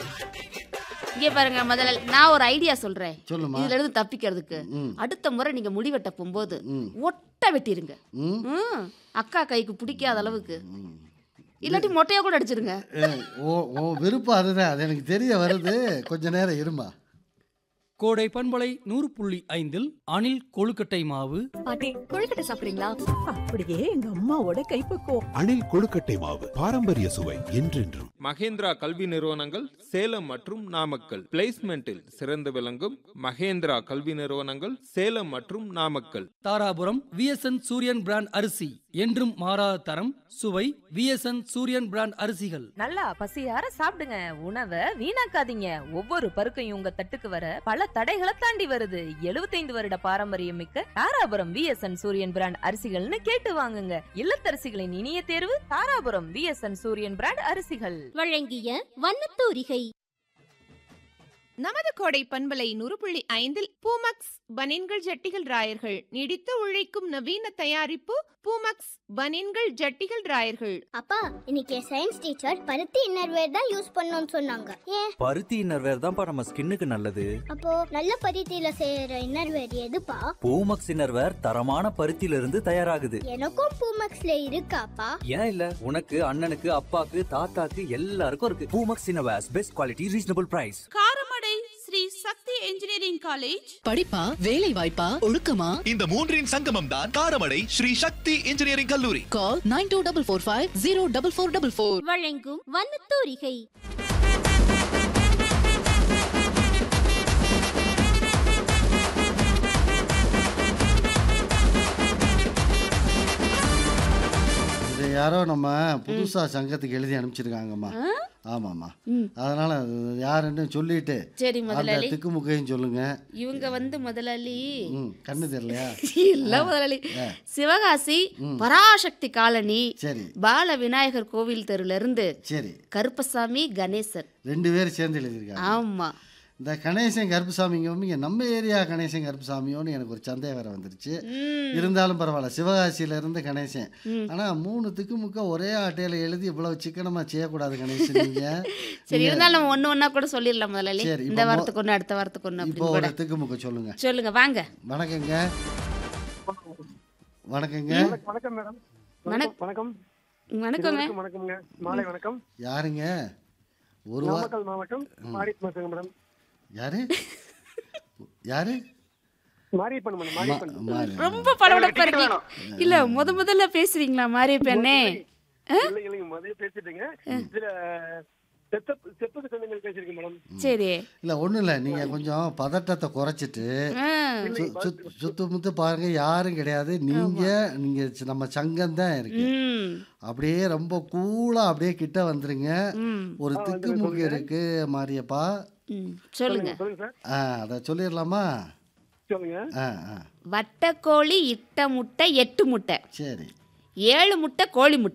இங்கே பாருங்க முதல்ல நான் ஒரு ஐடியா சொல்றேன் சொல்லுமா இதுல இருந்து தப்பிக்கிறதுக்கு ம். அடுத்த முறை நீங்க முடி வெட்ட போகும்போது ம். ஒட்ட வெட்டிருங்க ம் ம். அக்கா கைக்கு பிடிக்காத அளவுக்கு ம். இல்லாட்டி மொட்டையா கூட அடிச்சிருங்க ஏ, ஓ ஓ விருப்பம் அதுதான் அது எனக்கு தெரிய வருது கொஞ்ச நேரம் இருமா கோடை பண்பலை நூறு புள்ளி ஐந்தில் அணில் கொழுக்கட்டை மாவு பாட்டி கொழுக்கட்டை சாப்பிடுறீங்களா அப்படியே எங்க அம்மாவோட கைப்பக்குவம் அணில் கொழுக்கட்டை மாவு பாரம்பரிய சுவை என்றென்றும் மகேந்திரா கல்வி நிறுவனங்கள் சேலம் மற்றும் நாமக்கல் பிளேஸ்மெண்டில் சிறந்து விளங்கும் மகேந்திரா கல்வி நிறுவனங்கள் சேலம் மற்றும் நாமக்கல் தாராபுரம் விஎஸ்என் சூரியன் பிராண்ட் அரிசி என்றும் மாறாத தரம் சுவை விஎஸ்என் சூரியன் பிராண்ட் அரிசிகள் நல்லா பசியார சாப்பிடுங்க உணவை வீணாக்காதீங்க ஒவ்வொரு பருக்கையும் உங்க தட்டுக்கு வர பல தடைகளை தாண்டி வருது 75 வருட பாரம்பரியம் மிக்க தாராபுரம் விஎஸ்என் சூரியன் பிராண்ட் அரிசிகள்னு கேட்டு வாங்குங்க இல்லத்தரசிகளின் இனிய தேர்வு தாராபுரம் விஎஸ்என் சூரியன் பிராண்ட் அரிசிகள் வழங்கிய வண்ணத்தூரிகை நமது கோடை பண்பலை நூறு புள்ளி ஐந்தில் பூமக்ஸ் பனின்கள் ஜட்டிகள் ராயர்கள் நீடித்து உழைக்கும் நவீன தயாரிப்பு பூமக்ஸ் பனின்கள் ஜட்டிகள் ராயர்கள் அப்பா இன்னைக்கு சயின்ஸ் டீச்சர் பருத்தி இன்னர்வேர் தான் யூஸ் பண்ணணும்னு சொன்னாங்க ஏன் பருத்தி இன்னர்வேர் தான்ப்பா நம்ம ஸ்கின்னுக்கு நல்லது அப்போ நல்ல பருத்தியில செய்யற இன்னர்வேர் எதுப்பா பூமக்ஸ் இன்னர்வேர் தரமான பருத்தியில இருந்து தயாராகுது எனக்கும் பூமக்ஸ்ல இருக்காப்பா ஏன் இல்ல உனக்கு அண்ணனுக்கு அப்பாக்கு தாத்தாக்கு எல்லாருக்கும் இருக்கு Poomex innerwears best quality reasonable price Karamadai Sri Sakthi engineering college படிப்பா வேலை வாய்ப்பா ஒழுக்கமா இந்த மூன்றின் சங்கமம் தான் காரமடை ஸ்ரீ சக்தி இன்ஜினியரிங் கல்லூரி call nine two double four five zero double four double four வழங்கும் வண்ணத்தூரிகை இது யாரோ நம்ம புதுசா சங்கத்துக்கு எழுதி அனுப்பிச்சிருக்காங்கம்மா ஆமாம்மா ம். அதனால அது யாருன்னு சொல்லிட்டு சரி அந்த முதலாளி திக்குமுக்கையும் சொல்லுங்க இவங்க வந்து முதலாளி ம் கண்ணு தெரியலையா இல்ல முதலாளி சிவகாசி பராசக்தி காலனி சரி பால விநாயகர் கோவில் தெருல இருந்து சரி கருப்பசாமி கணேசன் ரெண்டு பேரும் சேர்ந்து எழுதியிருக்காங்க ஆமா இந்த கணேசன் கருப்புசாமிங்க இங்கே நம்ம ஏரியா கணேசன் கருப்புசாமியோன்னு எனக்கு ஒரு சந்தேகம் வேற வந்துருச்சு ம். இருந்தாலும் பரவாயில்ல சிவகாசியில இருந்து கணேசன் ம். ஆனா மூணு திக்குமுக்க ஒரே ஆட்டையில எழுதி இவ்வளவு சிக்கனமா செய்யக்கூடாது கணேசன் நீங்க சரி இருந்தாலும் நம்ம ஒண்ணு ஒண்ணா கூட சொல்லிடலாம் முதலாளி சரி, இந்த இப்போ மொ- வாரத்துக்கு ஒண்ணு அடுத்த வாரத்துக்கு ஒண்ணு இப்போ அப்படின்னு ஒரு கூட திக்குமுக்க சொல்லுங்க சொல்லுங்க வாங்க வணக்கங்க வணக்கங்க வணக்கம் மேடம் வணக்- வணக்கம் வணக்கங்க வணக்கம்ங்க மாலை வணக்கம் யாருங்க ஒரு வா நாமக்கல் மாவட்டம் மாரியப்பன் பேசுங்க மேடம் யாரு யாரு மாரியப்பன் மேடம் மா- மாரியப்பன் மாறி. ரொம்ப படபடப்பா இருக்கீங்க இல்ல முத முதல்ல பேசுறீங்களா மாரிய பெண்ணே இல்லை இல்லைங்க முதல்ல பேசிட்டுங்க இதுல செத்தப் செப்புக்கு சொந்தங்கள் பேசிருக்கேன் மேடம் சரி இல்ல ஒண்ணும் இல்ல நீங்க கொஞ்சம் பதட்டத்தை குறைச்சிட்டு ஆ, சு- சுத்- சுத்து முத்து பாருங்க யாரும் கிடையாது நீங்க நீங்க சி- நம்ம சங்கம் தான் இருக்கு ம், அப்படியே ரொம்ப கூலா அப்படியே கிட்ட வந்துருங்க ம், ஒரு திக்குமுக்கு இருக்கு மாரியப்பா ம். சொல்லுங்க சொல்லுங்க சார் ஆ அதை சொல்லிடலாமா சொல்லுங்க ஆ ஆ வட்டக்கோழி இட்ட முட்டை எட்டு முட்டை சரி ஏழு முட்டை கோழி முட்டை